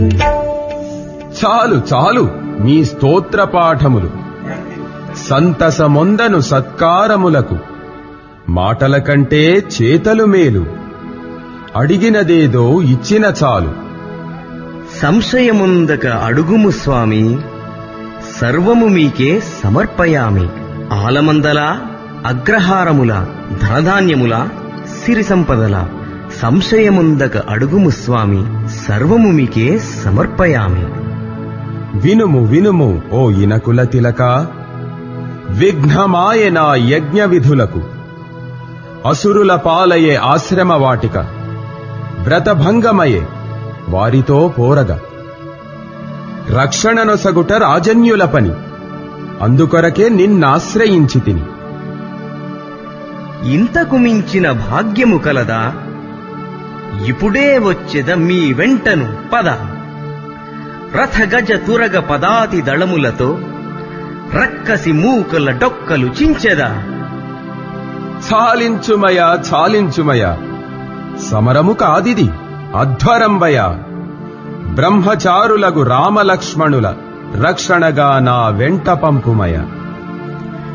చాలు చాలు మీ స్తోత్ర పాఠములు సంతసమొందను సత్కారములకు మాటల కంటే చేతలు మేలు అడిగినదేదో ఇచ్చిన చాలు సంశయముందక అడుగుము స్వామి సర్వము మీకే సమర్పయామి ఆలమందల అగ్రహారముల ధనధాన్యముల సిరి సంపదల సంశయముందక అడుగుము స్వామి సర్వము మీకే సమర్పయామి వినుము వినుము ఓ ఇనకుల తిలక విఘ్నమాయ నా యజ్ఞ విధులకు అసురుల పాలయే ఆశ్రమ వాటిక వ్రతభంగమయే వారితో పోరగ రక్షణనొసగుట రాజన్యుల పని అందుకొరకే నిన్నాశ్రయించి తిని ఇంతకు మించిన భాగ్యము కలదా ఇప్పుడే వచ్చెద మీ వెంటను పద రథ గజ తురగ పదాతి దళములతో రక్కసి మూకల డొక్కలు చించెదా చాలించుమయ చాలించుమయ సమరము కాదిది అధ్వరంబయ బ్రహ్మచారులగు రామలక్ష్మణుల రక్షణగా నా వెంట పంపుమయ